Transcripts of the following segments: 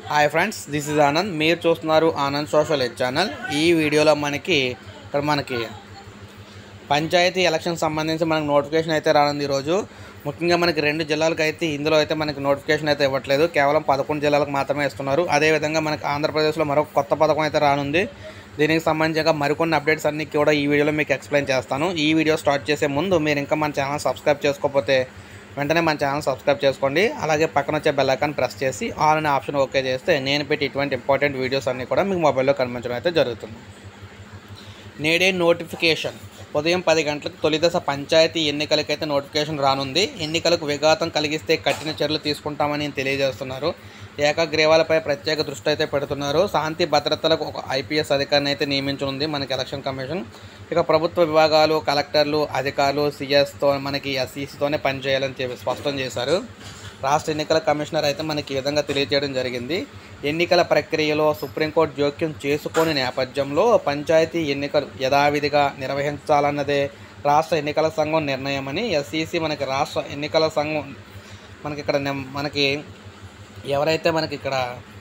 hi friends this is Anand మీరు చూస్తున్నారు Anand social ఎడ్ channel ఈ వీడియోలో మనకి ఇక్కడ మనకి పంచాయతీ ఎలక్షన్ సంబంధించి మనకు నోటిఫికేషన్ అయితే రానుంది ఈరోజు ముఖ్యంగా మనకి రెండు జిల్లాలకు అయితే ఇందులో అయితే మనకి నోటిఫికేషన్ అయితే ఇవ్వట్లేదు కేవలం పదకొండు జిల్లాలకు మాత్రమే ఇస్తున్నారు అదేవిధంగా మనకి ఆంధ్రప్రదేశ్లో మరొక కొత్త పథకం అయితే రానుంది దీనికి సంబంధించిన మరికొన్ని అప్డేట్స్ అన్ని కూడా ఈ వీడియోలో మీకు ఎక్స్ప్లెయిన్ చేస్తాను ఈ వీడియో స్టార్ట్ చేసే ముందు మీరు ఇంకా మన ఛానల్ సబ్స్క్రైబ్ చేసుకోకపోతే వెంటనే మన ఛానల్ సబ్స్క్రైబ్ చేసుకోండి అలాగే పక్కన వచ్చే బెల్ ఐకాన్ ప్రెస్ చేసి ఆల్ అనే ఆప్షన్ ఓకే చేస్తే నేను పెట్టి ఇటువంటి ఇంపార్టెంట్ వీడియోస్ అన్నీ కూడా మీకు మొబైల్లో కనిపించడం అయితే జరుగుతుంది నేడే నోటిఫికేషన్ ఉదయం పది గంటలకు తొలిదశ పంచాయతీ ఎన్నికలకైతే నోటిఫికేషన్ రానుంది ఎన్నికలకు విఘాతం కలిగిస్తే కఠిన చర్యలు తీసుకుంటామని తెలియజేస్తున్నారు ఏకగ్రీవాలపై ప్రత్యేక దృష్టి అయితే పెడుతున్నారు శాంతి భద్రతలకు ఒక ఐపీఎస్ అధికారిని అయితే నియమించనుంది మనకి ఎలక్షన్ కమిషన్ ఇక ప్రభుత్వ విభాగాలు కలెక్టర్లు అధికారులు సిఎస్తో మనకి ఎస్ఈసితోనే పనిచేయాలని చెప్పి స్పష్టం చేశారు రాష్ట్ర ఎన్నికల కమిషనర్ అయితే మనకి ఈ విధంగా తెలియజేయడం జరిగింది ఎన్నికల ప్రక్రియలో సుప్రీంకోర్టు జోక్యం చేసుకొని నేపథ్యంలో పంచాయతీ ఎన్నికలు యథావిధిగా నిర్వహించాలన్నదే రాష్ట్ర ఎన్నికల సంఘం నిర్ణయమని ఎస్ఈసి మనకి రాష్ట్ర ఎన్నికల సంఘం మనకి ఇక్కడ నెం- మనకి ఎవరైతే మనకి ఇక్కడ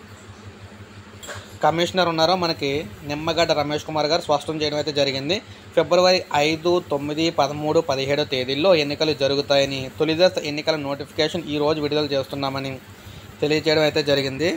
కమిషనర్ ఉన్నారో మనకి నిమ్మగడ్డ రమేష్ కుమార్ గారు స్పష్టం చేయడం అయితే జరిగింది ఫిబ్రవరి ఐదు తొమ్మిది పదమూడు పదిహేడో తేదీల్లో ఎన్నికలు జరుగుతాయని తొలిదశ ఎన్నికల నోటిఫికేషన్ ఈ రోజు విడుదల చేస్తున్నామని తెలియజేయడం అయితే జరిగింది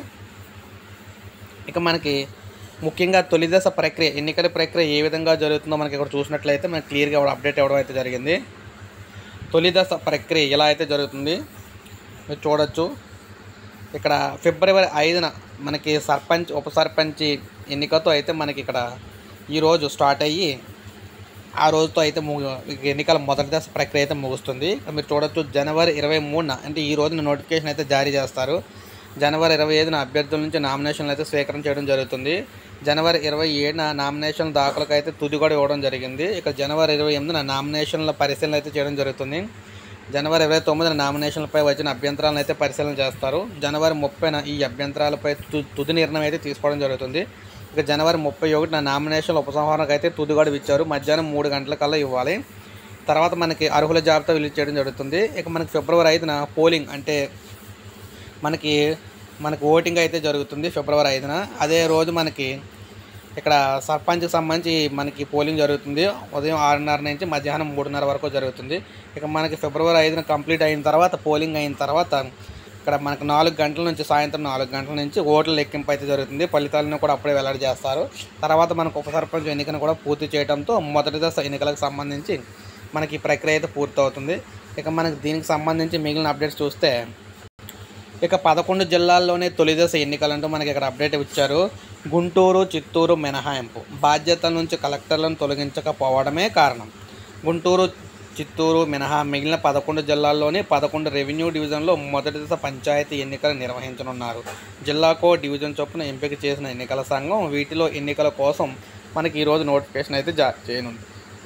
ఇక మనకి ముఖ్యంగా తొలిదశ ప్రక్రియ ఎన్నికల ప్రక్రియ ఏ విధంగా జరుగుతుందో మనకి ఇక్కడ చూసినట్లయితే మనకి క్లియర్గా అప్డేట్ ఇవ్వడం అయితే జరిగింది తొలిదశ ప్రక్రియ ఎలా అయితే జరుగుతుంది మీరు చూడొచ్చు ఇక్కడ ఫిబ్రవరి ఐదున మనకి సర్పంచ్ ఉప సర్పంచ్ ఎన్నికతో అయితే మనకి ఇక్కడ ఈరోజు స్టార్ట్ అయ్యి ఆ రోజుతో అయితే ముగు ఎన్నికల మొదటి దశ ప్రక్రియ అయితే ముగుస్తుంది ఇక్కడ మీరు చూడొచ్చు జనవరి ఇరవై మూడున అంటే ఈ రోజున నోటిఫికేషన్ అయితే జారీ చేస్తారు జనవరి ఇరవై ఐదున అభ్యర్థుల నుంచి నామినేషన్లు అయితే స్వీకరణ చేయడం జరుగుతుంది జనవరి ఇరవై ఏడున నామినేషన్ దాఖలకు అయితే తుది కూడా ఇవ్వడం జరిగింది ఇక జనవరి ఇరవై ఎనిమిదిన నామినేషన్ల పరిశీలన అయితే చేయడం జరుగుతుంది జనవరి ఇరవై తొమ్మిదిన నామినేషన్లపై వచ్చిన అభ్యంతరాలను అయితే పరిశీలన చేస్తారు జనవరి ముప్పైన ఈ అభ్యంతరాలపై తు- తుది నిర్ణయం అయితే తీసుకోవడం జరుగుతుంది ఇక జనవరి ముప్పై ఒకటిన నామినేషన్ల ఉపసంహరణకు అయితే తుది గడువు ఇచ్చారు మధ్యాహ్నం మూడు గంటల కల్లా ఇవ్వాలి తర్వాత మనకి అర్హుల జాబితా రిలీజ్ చేయడం జరుగుతుంది ఇక మనకి ఫిబ్రవరి ఐదున పోలింగ్ అంటే మనకి మనకి ఓటింగ్ అయితే జరుగుతుంది ఫిబ్రవరి ఐదున అదే రోజు మనకి ఇక్కడ సర్పంచ్కి సంబంధించి మనకి పోలింగ్ జరుగుతుంది ఉదయం ఆరున్నర నుంచి మధ్యాహ్నం మూడున్నర వరకు జరుగుతుంది ఇక మనకి ఫిబ్రవరి ఐదున కంప్లీట్ అయిన తర్వాత పోలింగ్ అయిన తర్వాత ఇక్కడ మనకి నాలుగు గంటల నుంచి సాయంత్రం నాలుగు గంటల నుంచి ఓట్ల లెక్కింపు అయితే జరుగుతుంది ఫలితాలను కూడా అప్పుడే వెల్లడి చేస్తారు తర్వాత మనకు ఉప సర్పంచ్ ఎన్నికను కూడా పూర్తి చేయడంతో మొదటి దశ ఎన్నికలకు సంబంధించి మనకి ఈ ప్రక్రియ అయితే పూర్తవుతుంది ఇక మనకి దీనికి సంబంధించి మిగిలిన అప్డేట్స్ చూస్తే ఇక పదకొండు జిల్లాల్లోనే తొలి దశ ఎన్నికలంటూ మనకి ఇక్కడ అప్డేట్ ఇచ్చారు గుంటూరు చిత్తూరు మినహాయింపు బాధ్యతల నుంచి కలెక్టర్లను తొలగించకపోవడమే కారణం గుంటూరు చిత్తూరు మినహా మిగిలిన పదకొండు జిల్లాల్లోని పదకొండు రెవెన్యూ డివిజన్లో మొదటి దశ పంచాయతీ ఎన్నికలు నిర్వహించనున్నారు జిల్లాకో డివిజన్ చొప్పున ఎంపిక చేసిన ఎన్నికల సంఘం వీటిలో ఎన్నికల కోసం మనకి ఈరోజు నోటిఫికేషన్ అయితే జారీ చేయనుంది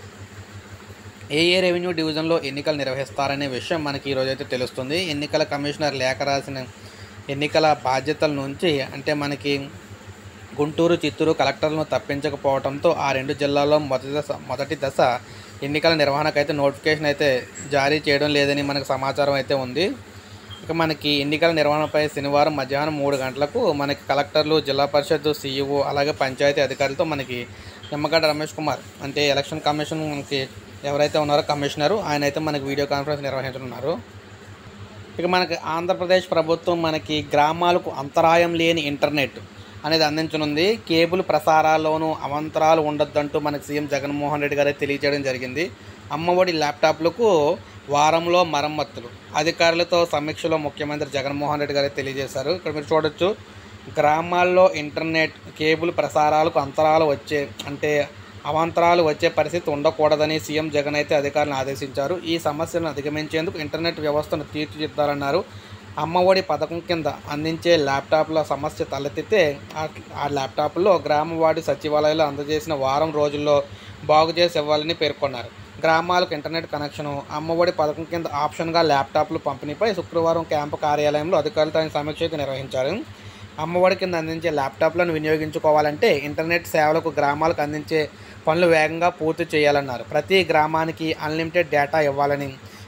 ఏ ఏ రెవెన్యూ డివిజన్లో ఎన్నికలు నిర్వహిస్తారనే విషయం మనకి ఈరోజు అయితే తెలుస్తుంది ఎన్నికల కమిషనర్ లేఖ రాసిన ఎన్నికల బాధ్యతల నుంచి అంటే మనకి గుంటూరు చిత్తూరు కలెక్టర్లను తప్పించకపోవడంతో ఆ రెండు జిల్లాల్లో మొదటి దశ మొదటి దశ ఎన్నికల నిర్వహణకైతే నోటిఫికేషన్ అయితే జారీ చేయడం లేదని మనకు సమాచారం అయితే ఉంది ఇక మనకి ఎన్నికల నిర్వహణపై శనివారం మధ్యాహ్నం మూడు గంటలకు మనకి కలెక్టర్లు జిల్లా పరిషత్ సీఈఓ అలాగే పంచాయతీ అధికారులతో మనకి నిమ్మగడ్డ రమేష్ కుమార్ అంటే ఎలక్షన్ కమిషన్ మనకి ఎవరైతే ఉన్నారో కమిషనరు ఆయన అయితే మనకి వీడియో కాన్ఫరెన్స్ నిర్వహించనున్నారు ఇక మనకి ఆంధ్రప్రదేశ్ ప్రభుత్వం మనకి గ్రామాలకు అంతరాయం లేని ఇంటర్నెట్ అనేది అందించనుంది కేబుల్ ప్రసారాల్లోనూ అవంతరాలు ఉండొద్దంటూ మనకి సీఎం జగన్మోహన్ రెడ్డి గారు తెలియజేయడం జరిగింది అమ్మఒడి ల్యాప్టాప్లకు వారంలో మరమ్మతులు అధికారులతో సమీక్షలో ముఖ్యమంత్రి జగన్మోహన్ రెడ్డి గారు తెలియజేశారు ఇక్కడ మీరు చూడొచ్చు గ్రామాల్లో ఇంటర్నెట్ కేబుల్ ప్రసారాలకు అంతరాలు వచ్చే అంటే అవాంతరాలు వచ్చే పరిస్థితి ఉండకూడదని సీఎం జగన్ అయితే అధికారులను ఆదేశించారు ఈ సమస్యలను అధిగమించేందుకు ఇంటర్నెట్ వ్యవస్థను తీర్చిదిద్దాలన్నారు అమ్మఒడి పథకం కింద అందించే ల్యాప్టాప్ల సమస్య తలెత్తితే ఆ- ఆ ల్యాప్టాప్లో గ్రామవాడి సచివాలయాలు అందజేసిన వారం రోజుల్లో బాగు చేసి ఇవ్వాలని పేర్కొన్నారు గ్రామాలకు ఇంటర్నెట్ కనెక్షను అమ్మఒడి పథకం కింద ఆప్షన్గా ల్యాప్టాప్లు పంపిణీపై శుక్రవారం క్యాంపు కార్యాలయంలో అధికారులతో ఆయన సమీక్ష అయితే నిర్వహించారు అమ్మఒడి కింద అందించే ల్యాప్టాప్లను వినియోగించుకోవాలంటే ఇంటర్నెట్ సేవలకు గ్రామాలకు అందించే పనులు వేగంగా పూర్తి చేయాలన్నారు ప్రతి గ్రామానికి అన్లిమిటెడ్ డేటా ఇవ్వాలని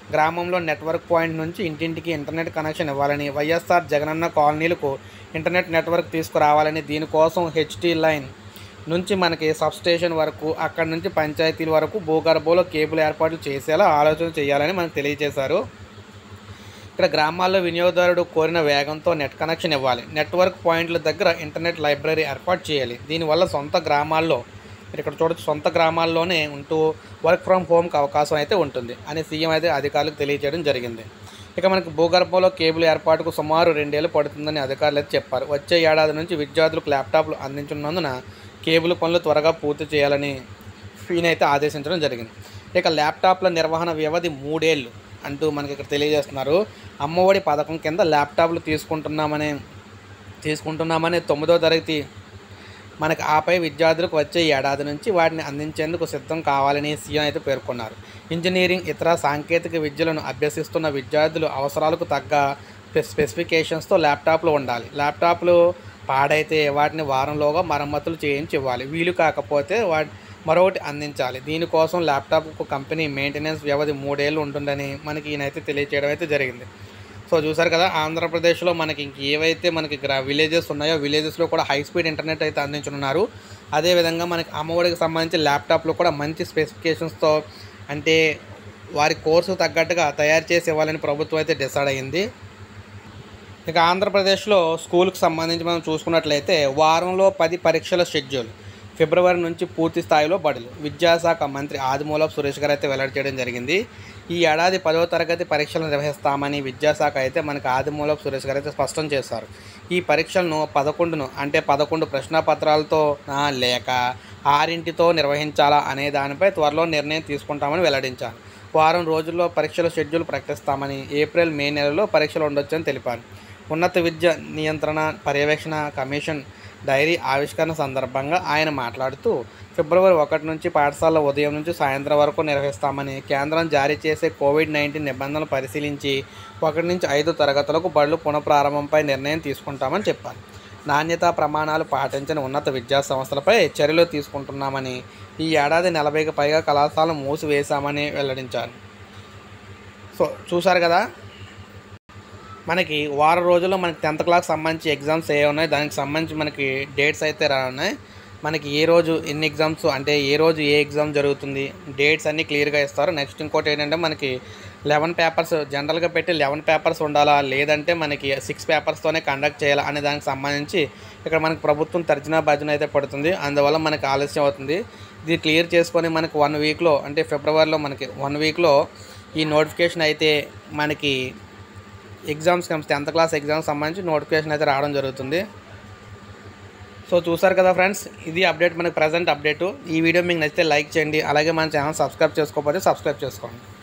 గ్రామంలో నెట్వర్క్ పాయింట్ నుంచి ఇంటింటికి ఇంటర్నెట్ కనెక్షన్ ఇవ్వాలని వైఎస్ఆర్ జగనన్న కాలనీలకు ఇంటర్నెట్ నెట్వర్క్ తీసుకురావాలని దీనికోసం హెచ్టీ లైన్ నుంచి మనకి సబ్స్టేషన్ వరకు అక్కడ నుంచి పంచాయతీల వరకు భూగర్భంలో కేబుల్ ఏర్పాట్లు చేసేలా ఆలోచన చేయాలని మనకు తెలియజేశారు ఇక్కడ గ్రామాల్లో వినియోగదారుడు కోరిన వేగంతో నెట్ కనెక్షన్ ఇవ్వాలి నెట్వర్క్ పాయింట్ల దగ్గర ఇంటర్నెట్ లైబ్రరీ ఏర్పాటు చేయాలి దీనివల్ల సొంత గ్రామాల్లో మీరు ఇక్కడ చూడొచ్చు సొంత గ్రామాల్లోనే ఉంటూ వర్క్ ఫ్రమ్ హోమ్కి అవకాశం అయితే ఉంటుంది అని సీఎం అయితే అధికారులకు తెలియజేయడం జరిగింది ఇక మనకి భూగర్భంలో కేబుల్ ఏర్పాటుకు సుమారు రెండేళ్ళు పడుతుందని అధికారులు అయితే చెప్పారు వచ్చే ఏడాది నుంచి విద్యార్థులకు ల్యాప్టాప్లు అందించనున్నందున కేబుల్ పనులు త్వరగా పూర్తి చేయాలని ఫీన్ అయితే ఆదేశించడం జరిగింది ఇక ల్యాప్టాప్ల నిర్వహణ వ్యవధి మూడేళ్ళు అంటూ మనకి ఇక్కడ తెలియజేస్తున్నారు అమ్మఒడి పథకం కింద ల్యాప్టాప్లు తీసుకుంటున్నామని తీసుకుంటున్నామని తొమ్మిదో తరగతి మనకి ఆపై విద్యార్థులకు వచ్చే ఏడాది నుంచి వాటిని అందించేందుకు సిద్ధం కావాలని సీఎం అయితే పేర్కొన్నారు ఇంజనీరింగ్ ఇతర సాంకేతిక విద్యలను అభ్యసిస్తున్న విద్యార్థులు అవసరాలకు తగ్గ స్పె- స్పెసిఫికేషన్స్తో ల్యాప్టాప్లు ఉండాలి ల్యాప్టాప్లు పాడైతే వాటిని వారంలోగా మరమ్మతులు చేయించి ఇవ్వాలి వీలు కాకపోతే వాటి మరొకటి అందించాలి దీనికోసం ల్యాప్టాప్కు కంపెనీ మెయింటెనెన్స్ వ్యవధి మూడేళ్ళు ఉంటుందని మనకి ఈయనైతే తెలియచేయడం అయితే జరిగింది సో చూసారు కదా ఆంధ్రప్రదేశ్లో మనకి ఇంక ఏవైతే మనకి గ్రా విలేజెస్ ఉన్నాయో విలేజెస్లో కూడా హై స్పీడ్ ఇంటర్నెట్ అయితే అందించనున్నారు అదేవిధంగా మనకి అమ్మఒడికి సంబంధించి ల్యాప్టాప్లు కూడా మంచి స్పెసిఫికేషన్స్తో అంటే వారి కోర్సు తగ్గట్టుగా తయారు చేసి ఇవ్వాలని ప్రభుత్వం అయితే డిసైడ్ అయ్యింది ఇక ఆంధ్రప్రదేశ్లో స్కూల్కి సంబంధించి మనం చూసుకున్నట్లయితే వారంలో పది పరీక్షల షెడ్యూల్ ఫిబ్రవరి నుంచి పూర్తి స్థాయిలో బడులు విద్యాశాఖ మంత్రి ఆదిమూలపు సురేష్ గారు అయితే వెల్లడి చేయడం జరిగింది ఈ ఏడాది పదవ తరగతి పరీక్షలు నిర్వహిస్తామని విద్యాశాఖ అయితే మనకి ఆదిమూలపు సురేష్ గారు అయితే స్పష్టం చేశారు ఈ పరీక్షలను పదకొండును అంటే పదకొండు ప్రశ్నపత్రాలతో ఆ, లేక ఆరింటితో నిర్వహించాలా అనే దానిపై త్వరలో నిర్ణయం తీసుకుంటామని వెల్లడించారు వారం రోజుల్లో పరీక్షల షెడ్యూల్ ప్రకటిస్తామని ఏప్రిల్ మే నెలలో పరీక్షలు ఉండొచ్చని తెలిపారు ఉన్నత విద్య నియంత్రణ పర్యవేక్షణ కమిషన్ డైరీ ఆవిష్కరణ సందర్భంగా ఆయన మాట్లాడుతూ ఫిబ్రవరి ఒకటి నుంచి పాఠశాల ఉదయం నుంచి సాయంత్రం వరకు నిర్వహిస్తామని కేంద్రం జారీ చేసే కోవిడ్ నైన్టీన్ నిబంధనలు పరిశీలించి ఒకటి నుంచి ఐదు తరగతులకు బడులు పునఃప్రారంభంపై నిర్ణయం తీసుకుంటామని చెప్పారు నాణ్యతా ప్రమాణాలు పాటించని ఉన్నత విద్యా సంస్థలపై చర్యలు తీసుకుంటున్నామని ఈ ఏడాది నలభైకి పైగా కళాశాలను మూసివేశామని వెల్లడించారు సో చూసారు కదా మనకి వారం రోజుల్లో మనకి టెన్త్ క్లాస్ సంబంధించి ఎగ్జామ్స్ ఏ ఉన్నాయి దానికి సంబంధించి మనకి డేట్స్ అయితే రానున్నాయి మనకి ఏ రోజు ఎన్ని ఎగ్జామ్స్ అంటే ఏ రోజు ఏ ఎగ్జామ్ జరుగుతుంది డేట్స్ అన్నీ క్లియర్గా ఇస్తారు నెక్స్ట్ ఇంకోటి ఏంటంటే మనకి లెవెన్ పేపర్స్ జనరల్గా పెట్టి లెవెన్ పేపర్స్ ఉండాలా లేదంటే మనకి సిక్స్ పేపర్స్తోనే కండక్ట్ చేయాలా అనే దానికి సంబంధించి ఇక్కడ మనకి ప్రభుత్వం తర్జనా భర్జన అయితే పడుతుంది అందువల్ల మనకి ఆలస్యం అవుతుంది ఇది క్లియర్ చేసుకొని మనకి వన్ వీక్లో అంటే ఫిబ్రవరిలో మనకి వన్ వీక్లో ఈ నోటిఫికేషన్ అయితే మనకి ఎగ్జామ్స్ టెన్త్ క్లాస్ ఎగ్జామ్స్ సంబంధించి నోటిఫికేషన్ అయితే రావడం జరుగుతుంది సో చూసారు కదా ఫ్రెండ్స్ ఇది అప్డేట్ మనకి ప్రజెంట్ అప్డేట్ ఈ వీడియో మీకు నచ్చితే లైక్ చేయండి అలాగే మన ఛానల్ సబ్స్క్రైబ్ చేసుకోకపోతే సబ్స్క్రైబ్ చేసుకోండి